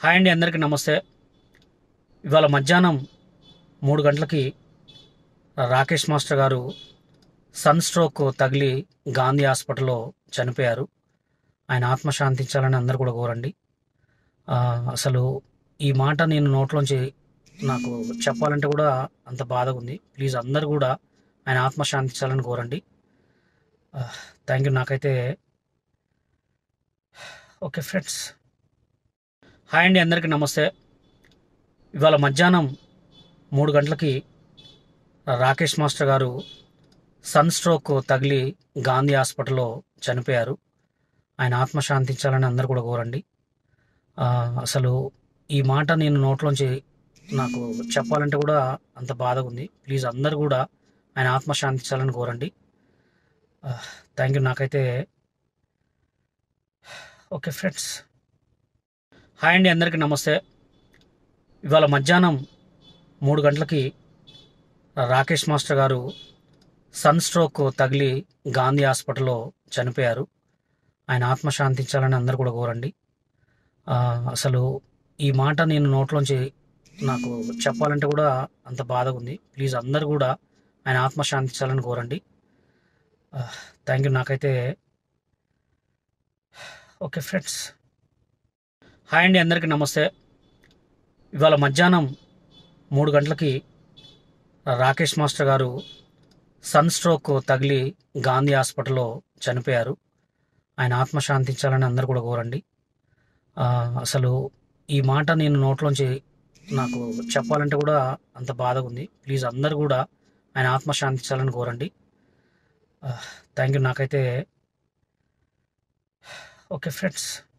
hi అండి అందరికీ నమస్తే ఇవాళ మధ్యాహ్నం మూడు గంటలకి రాకేష్ మాస్టర్ గారు సన్ స్ట్రోక్ తగిలి గాంధీ హాస్పిటల్లో చనిపోయారు ఆయన ఆత్మ శాంతించాలని అందరు కూడా కోరండి ఆ, అసలు ఈ మాట నేను నోట్లోంచి నాకు చెప్పాలంటే కూడా అంత బాధగా ఉంది ప్లీజ్ అందరు కూడా ఆయన ఆత్మ శాంతించాలని కోరండి థ్యాంక్ యూ నాకైతే ఓకే ఫ్రెండ్స్ హాయ్ అండి అందరికీ నమస్తే ఇవాళ మధ్యాహ్నం మూడు గంటలకి రాకేష్ మాస్టర్ గారు సన్ స్ట్రోక్ తగిలి గాంధీ హాస్పిటల్లో చనిపోయారు ఆయన ఆత్మ శాంతించాలని అందరు కూడా కోరండి ఆ, అసలు ఈ మాట నేను నోట్లోంచి నాకు చెప్పాలంటే కూడా అంత బాధగా ఉంది ప్లీజ్ అందరు కూడా ఆయన ఆత్మ శాంతించాలని కోరండి థ్యాంక్ యూ నాకైతే ఓకే ఫ్రెండ్స్ హాయ్ అండి అందరికీ నమస్తే ఇవాళ మధ్యాహ్నం మూడు గంటలకి రాకేష్ మాస్టర్ గారు సన్ స్ట్రోక్ తగిలి గాంధీ హాస్పిటల్లో చనిపోయారు ఆయన ఆత్మ శాంతించాలని అందరు కూడా కోరండి ఆ, అసలు ఈ మాట నేను నోట్లోంచి నాకు చెప్పాలంటే కూడా అంత బాధగా ఉంది ప్లీజ్ అందరు కూడా ఆయన ఆత్మ శాంతించాలని కోరండి థ్యాంక్ యూ నాకైతే ఓకే ఫ్రెండ్స్ హాయ్ అండి అందరికీ నమస్తే ఇవాళ మధ్యాహ్నం మూడు గంటలకి రాకేష్ మాస్టర్ గారు సన్ స్ట్రోక్ తగిలి గాంధీ హాస్పిటల్లో చనిపోయారు ఆయన ఆత్మ శాంతించాలని అందరు కూడా కోరండి ఆ, అసలు ఈ మాట నేను నోట్లోంచి నాకు చెప్పాలంటే కూడా అంత బాధగా ఉంది ప్లీజ్ అందరు కూడా ఆయన ఆత్మ శాంతించాలని కోరండి థ్యాంక్ యూ నాకైతే ఓకే ఫ్రెండ్స్